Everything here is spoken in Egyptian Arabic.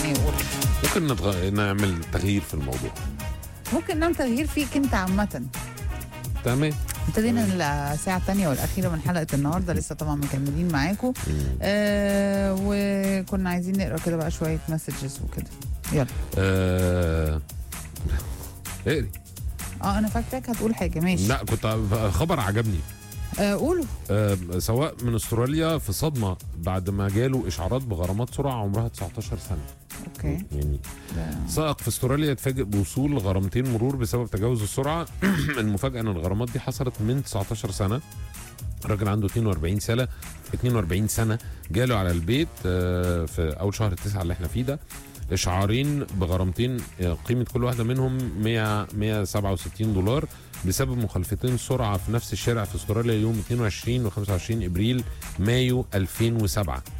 يقول ممكن نتغ... نعمل تغيير في الموضوع ممكن نعمل تغيير فيك انت عامة تمام ابتدينا الساعة الثانية والأخيرة من حلقة النهاردة لسه طبعا مكملين معاكم آه وكنا عايزين نقرا كده بقى شوية مسجز وكده يلا آه... اقري اه أنا فاكراك هتقول حاجة ماشي لا كنت خبر عجبني آه قولوا آه، سواق من استراليا في صدمه بعد ما جاله اشعارات بغرامات سرعه عمرها 19 سنه اوكي يعني ده سائق في استراليا اتفاجئ بوصول غرامتين مرور بسبب تجاوز السرعه المفاجاه ان الغرامات دي حصلت من 19 سنه راجل عنده 42 سنه 42 سنه جاله على البيت آه، في اول شهر التسعه اللي احنا فيه ده اشعارين بغرامتين آه، قيمه كل واحده منهم 100 167 دولار بسبب مخالفتين سرعه في نفس الشارع في استراليا يوم 22 و 25 ابريل مايو 2007